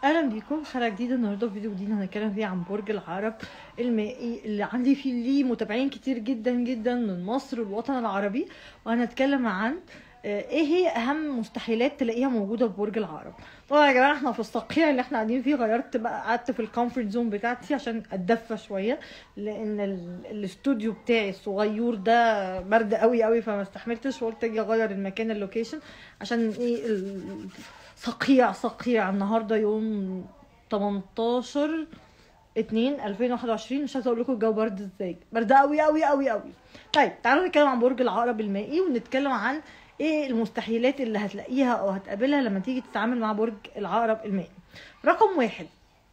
اهلا بيكم حلقه جديده النهارده فيديو جديد هنتكلم فيه عن برج العرب المائي اللي عندي فيه ليه متابعين كتير جدا جدا من مصر والوطن العربي وهنتكلم عن آه، ايه هي اهم مستحيلات تلاقيها موجوده في برج العرب طبعا يا جماعه احنا في الصقيع اللي احنا قاعدين فيه غيرت بقى قعدت في الكومفورت زون بتاعتي عشان اتدفى شويه لان ال- الاستوديو بتاعي الصغير ده برد قوي قوي فما استحملتش وقلت اجي اغير المكان اللوكيشن عشان ايه ال- صقيع صقيع النهارده يوم 18 2 2021 مش عايزه اقول لكم الجو برد ازاي برد قوي قوي قوي قوي طيب تعالوا نتكلم عن برج العقرب المائي ونتكلم عن ايه المستحيلات اللي هتلاقيها او هتقابلها لما تيجي تتعامل مع برج العقرب المائي رقم واحد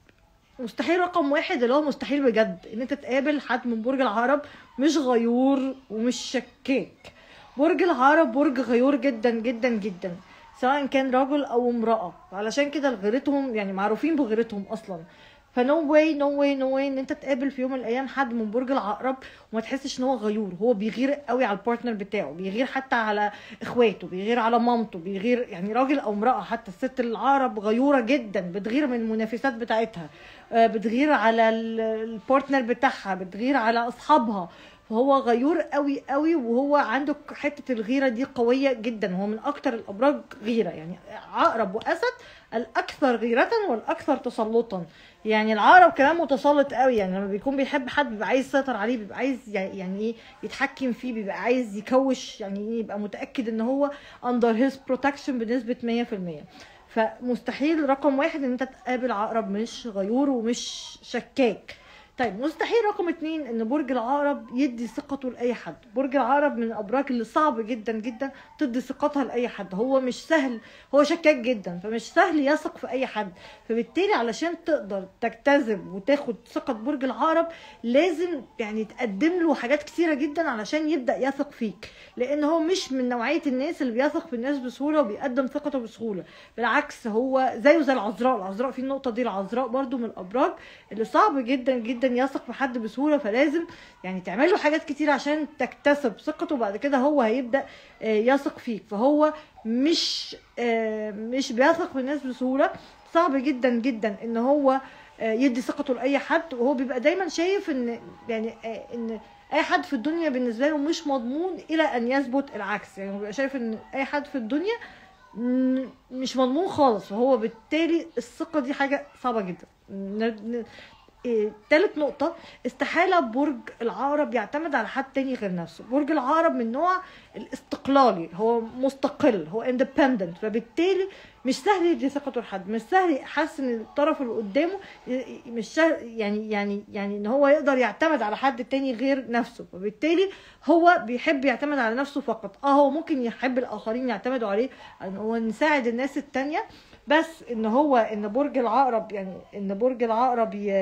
مستحيل رقم واحد اللي هو مستحيل بجد ان انت تقابل حد من برج العقرب مش غيور ومش شكاك برج العقرب برج غيور جدا جدا جدا سواء كان رجل او امرأة علشان كده غيرتهم يعني معروفين بغيرتهم اصلا فنو واي نو واي نو واي ان انت تقابل في يوم من الايام حد من برج العقرب وما تحسش ان هو غيور هو بيغير قوي على البارتنر بتاعه بيغير حتى على اخواته بيغير على مامته بيغير يعني راجل او امراه حتى الست العقرب غيوره جدا بتغير من المنافسات بتاعتها آه، بتغير على ال- البارتنر بتاعها بتغير على اصحابها فهو غيور قوي قوي وهو عنده حته الغيره دي قويه جدا هو من اكتر الابراج غيره يعني عقرب واسد الاكثر غيره والاكثر تسلطا يعني العقرب كمان متسلط قوي يعني لما بيكون بيحب حد بيبقى عايز يسيطر عليه بيبقى عايز يعني يعني ايه يتحكم فيه بيبقى عايز يكوش يعني ايه يبقى متاكد ان هو اندر هيز بروتكشن بنسبه 100% فمستحيل رقم واحد ان انت تقابل عقرب مش غيور ومش شكاك طيب مستحيل رقم اتنين ان برج العقرب يدي ثقته لاي حد برج العقرب من الابراج اللي صعب جدا جدا تدي ثقتها لاي حد هو مش سهل هو شكاك جدا فمش سهل يثق في اي حد فبالتالي علشان تقدر تجتذب وتاخد ثقة برج العقرب لازم يعني تقدم له حاجات كتيرة جدا علشان يبدأ يثق فيك لان هو مش من نوعية الناس اللي بيثق في الناس بسهولة وبيقدم ثقته بسهولة بالعكس هو زيه زي العذراء العذراء في النقطة دي العذراء برضو من الابراج اللي صعب جدا جدا يثق في حد بسهولة فلازم يعني تعمل له حاجات كتير عشان تكتسب ثقته وبعد كده هو هيبدأ آه، يثق فيك فهو مش آه، مش بيثق في الناس بسهولة صعب جدا جدا ان هو آه، يدي ثقته لاي حد وهو بيبقى دايما شايف ان يعني آه، ان اي حد في الدنيا بالنسبه له مش مضمون الى ان يثبت العكس يعني هو بيبقى شايف ان اي حد في الدنيا م- مش مضمون خالص وهو بالتالي الثقه دي حاجه صعبه جدا ن- ن- إيه، تالت نقطة استحالة برج العقرب يعتمد على حد تاني غير نفسه برج العقرب من نوع الاستقلالي هو مستقل هو اندبندنت فبالتالي مش سهل يدي ثقته لحد مش سهل يحس ان الطرف اللي قدامه ي- ي- مش سهل يعني يعني يعني ان هو يقدر يعتمد على حد تاني غير نفسه فبالتالي هو بيحب يعتمد على نفسه فقط اه هو ممكن يحب الاخرين يعتمدوا عليه ان هو نساعد الناس التانية بس ان هو ان برج العقرب يعني ان برج العقرب ي...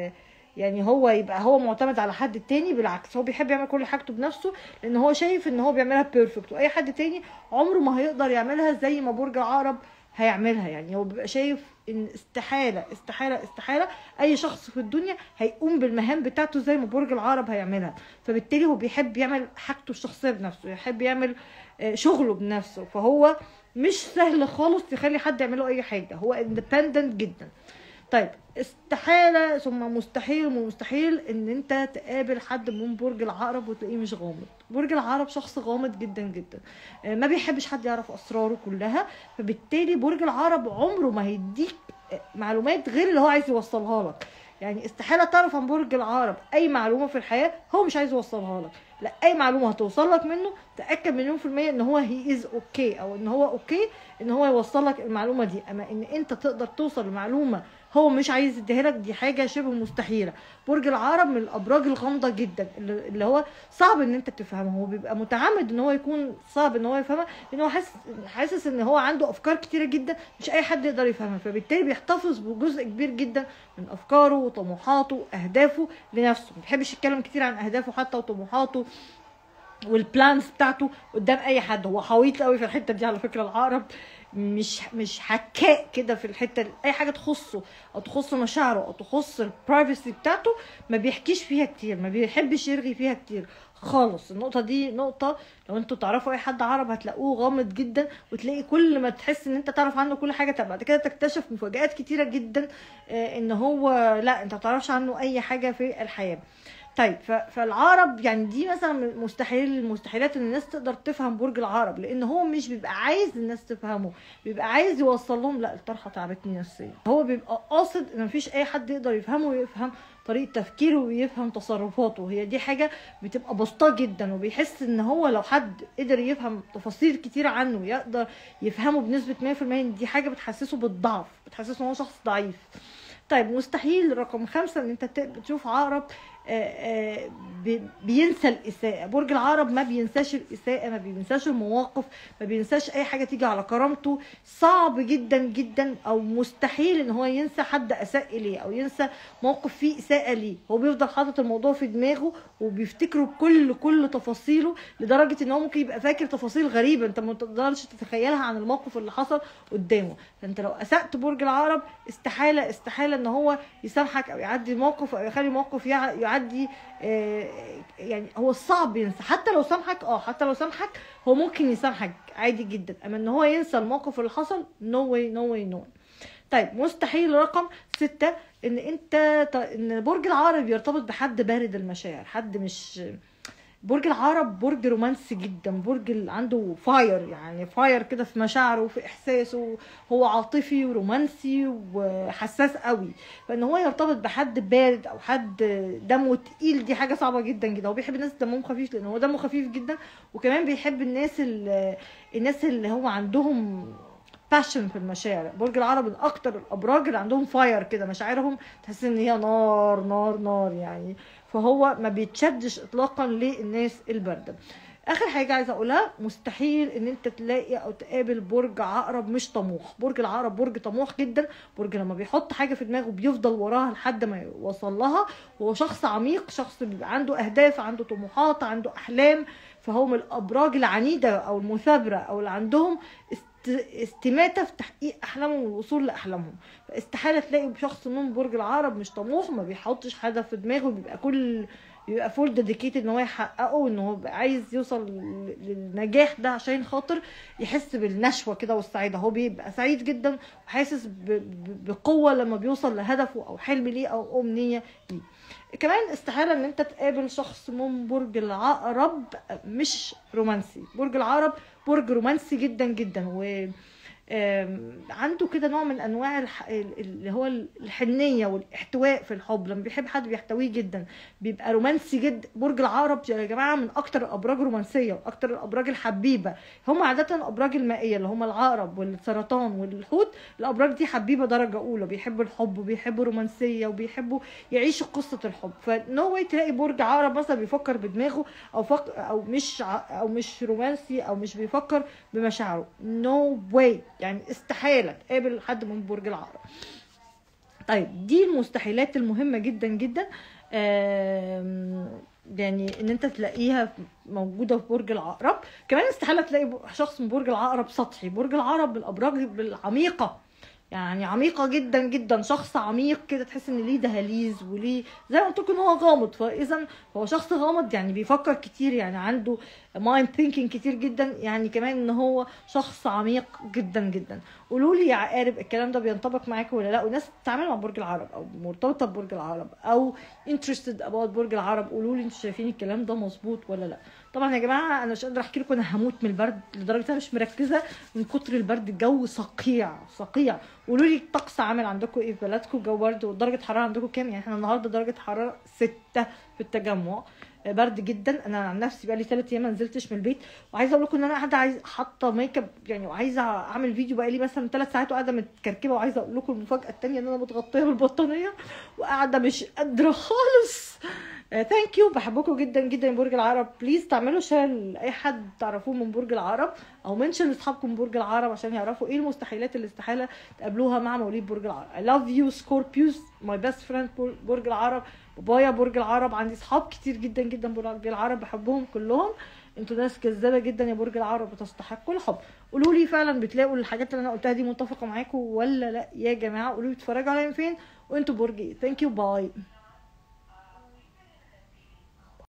يعني هو يبقى هو معتمد على حد تاني بالعكس هو بيحب يعمل كل حاجته بنفسه لان هو شايف ان هو بيعملها بيرفكت واي حد تاني عمره ما هيقدر يعملها زي ما برج العقرب هيعملها يعني هو بيبقى شايف ان استحاله استحاله استحاله اي شخص في الدنيا هيقوم بالمهام بتاعته زي ما برج العقرب هيعملها فبالتالي هو بيحب يعمل حاجته الشخصيه بنفسه يحب يعمل آه، شغله بنفسه فهو مش سهل خالص يخلي حد يعمله اي حاجه هو اندبندنت جدا طيب استحاله ثم مستحيل ومستحيل ان انت تقابل حد من برج العقرب وتلاقيه مش غامض برج العقرب شخص غامض جدا جدا آه، ما بيحبش حد يعرف اسراره كلها فبالتالي برج العقرب عمره ما هيديك آه، معلومات غير اللي هو عايز يوصلها لك يعني استحاله تعرف عن برج العقرب اي معلومه في الحياه هو مش عايز يوصلها لك لا اي معلومه هتوصل لك منه تاكد مليون في الميه ان هو هي از اوكي او ان هو اوكي ان هو يوصل لك المعلومه دي اما ان انت تقدر توصل لمعلومه هو مش عايز يديها لك دي حاجه شبه مستحيله برج العقرب من الابراج الغامضه جدا اللي اللي هو صعب ان انت تفهمه هو بيبقى متعمد ان هو يكون صعب ان هو يفهمها لان هو حاسس حاسس ان هو عنده افكار كتيره جدا مش اي حد يقدر يفهمها فبالتالي بيحتفظ بجزء كبير جدا من افكاره وطموحاته واهدافه لنفسه ما بيحبش يتكلم كتير عن اهدافه حتى وطموحاته والبلانز بتاعته قدام اي حد هو حويط قوي في الحته دي على فكره العقرب مش مش حكاء كده في الحته دي. اي حاجه تخصه او تخص مشاعره او تخص البرايفسي بتاعته ما بيحكيش فيها كتير ما بيحبش يرغي فيها كتير خالص النقطه دي نقطه لو انتوا تعرفوا اي حد عرب هتلاقوه غامض جدا وتلاقي كل ما تحس ان انت تعرف عنه كل حاجه طب بعد كده تكتشف مفاجآت كتيره جدا آه، ان هو لا انت ما تعرفش عنه اي حاجه في الحياه طيب ف- فالعرب يعني دي مثلا من مستحيل المستحيلات ان الناس تقدر تفهم برج العرب لان هو مش بيبقى عايز الناس تفهمه بيبقى عايز يوصل لهم لا الطرحه تعبتني نفسيا هو بيبقى قاصد ان مفيش اي حد يقدر يفهمه ويفهم طريقه تفكيره ويفهم تصرفاته هي دي حاجه بتبقى بسيطه جدا وبيحس ان هو لو حد قدر يفهم تفاصيل كتير عنه ويقدر يفهمه بنسبه 100% دي حاجه بتحسسه بالضعف بتحسسه ان هو شخص ضعيف طيب مستحيل رقم خمسة ان انت ت- تشوف عقرب آه، آه، بي- بينسى الاساءة برج العقرب ما بينساش الاساءة ما بينساش المواقف ما بينساش اي حاجة تيجي على كرامته صعب جدا جدا او مستحيل ان هو ينسى حد اساء اليه او ينسى موقف فيه اساءة ليه هو بيفضل حاطط الموضوع في دماغه وبيفتكره بكل كل تفاصيله لدرجة ان هو ممكن يبقى فاكر تفاصيل غريبة انت ما تقدرش تتخيلها عن الموقف اللي حصل قدامه فانت لو اسأت برج العقرب استحالة استحالة ان هو يسامحك او يعدي موقف او يخلي موقف يع- يعدي آه، يعني هو صعب ينسى حتى لو سامحك اه حتى لو سامحك هو ممكن يسامحك عادي جدا اما ان هو ينسى الموقف اللي حصل نو واي نو واي نو طيب مستحيل رقم ستة ان انت ت- ان برج العقرب يرتبط بحد بارد المشاعر حد مش برج العقرب برج رومانسي جدا برج ال- عنده فاير يعني فاير كده في مشاعره وفي احساسه هو عاطفي ورومانسي وحساس قوي فان هو يرتبط بحد بارد او حد دمه تقيل دي حاجه صعبه جدا جدا هو بيحب الناس دمهم خفيف لان هو دمه خفيف جدا وكمان بيحب الناس اللي الناس اللي هو عندهم باشن في المشاعر برج العرب من اكتر الابراج اللي عندهم فاير كده مشاعرهم تحس ان هي نار نار نار يعني فهو ما بيتشدش اطلاقا للناس البارده اخر حاجه عايزه اقولها مستحيل ان انت تلاقي او تقابل برج عقرب مش طموح برج العقرب برج طموح جدا برج لما بيحط حاجه في دماغه بيفضل وراها لحد ما يوصل لها هو شخص عميق شخص بيبقى عنده اهداف عنده طموحات عنده احلام فهو من الابراج العنيده او المثابره او اللي عندهم است- استماتة في تحقيق احلامهم والوصول لاحلامهم فاستحاله تلاقي شخص من برج العقرب مش طموح ما بيحطش هدف في دماغه بيبقى كل بيبقى فول ديديكيتد ان هو يحققه وان هو بيبقى عايز يوصل لل- للنجاح ده عشان خاطر يحس بالنشوه كده والسعاده هو بيبقى سعيد جدا وحاسس ب- ب- بقوه لما بيوصل لهدفه او حلم ليه او امنيه ليه كمان استحالة ان انت تقابل شخص من برج العقرب مش رومانسي برج العقرب برج رومانسي جدا جدا و آم، عنده كده نوع من انواع الح... اللي هو الحنيه والاحتواء في الحب لما بيحب حد بيحتويه جدا بيبقى رومانسي جدا برج العقرب يا جماعه من اكتر الابراج رومانسيه واكتر الابراج الحبيبه هم عاده الابراج المائيه اللي هم العقرب والسرطان والحوت الابراج دي حبيبه درجه اولى بيحبوا الحب وبيحبوا الرومانسيه وبيحبوا يعيشوا قصه الحب فنو واي تلاقي برج عقرب مثلا بيفكر بدماغه او فك... او مش ع... او مش رومانسي او مش بيفكر بمشاعره نو no واي يعني استحاله تقابل حد من برج العقرب طيب دي المستحيلات المهمه جدا جدا آم، يعني ان انت تلاقيها موجوده في برج العقرب كمان استحاله تلاقي شخص من برج العقرب سطحي برج العقرب من الابراج العميقه يعني عميقة جدا جدا شخص عميق كده تحس ان ليه دهاليز وليه زي ما قلت لكم ان هو غامض فاذا هو شخص غامض يعني بيفكر كتير يعني عنده مايند ثينكينج كتير جدا يعني كمان ان هو شخص عميق جدا جدا قولوا لي يا عقارب الكلام ده بينطبق معاكم ولا لا وناس بتتعامل مع برج العرب او مرتبطه ببرج العرب او interested about برج العرب قولوا لي انتوا شايفين الكلام ده مظبوط ولا لا طبعا يا جماعه انا مش قادره احكي لكم انا هموت من البرد لدرجه انا مش مركزه من كتر البرد الجو صقيع صقيع قولوا لي الطقس عامل عندكم ايه في بلدكم الجو برد ودرجه حراره عندكم كام يعني احنا النهارده درجه حراره ستة في التجمع برد جدا انا عن نفسي بقى لي ثلاث ايام ما نزلتش من البيت وعايزه اقول لكم ان انا قاعده عايزه حاطه ميك اب يعني وعايزه اعمل فيديو بقى لي مثلا ثلاث ساعات وقاعده متكركبه وعايزه اقول لكم المفاجاه الثانيه ان انا متغطيه بالبطانيه وقاعده مش قادره خالص ثانك يو بحبكم جدا جدا من برج العرب بليز تعملوا شير لاي حد تعرفوه من برج العرب او منشن لاصحابكم من برج العرب عشان يعرفوا ايه المستحيلات اللي استحاله تقابلوها مع مواليد برج العرب I love you Scorpios my best friend برج العرب بابايا برج العرب عندي صحاب كتير جدا جدا برج العرب بحبهم كلهم انتوا ناس كذابه جدا يا برج العرب بتستحقوا الحب قولوا لي فعلا بتلاقوا الحاجات اللي انا قلتها دي متفقه معاكم ولا لا يا جماعه قولوا لي بتتفرجوا عليا فين وانتوا برج ايه ثانك يو باي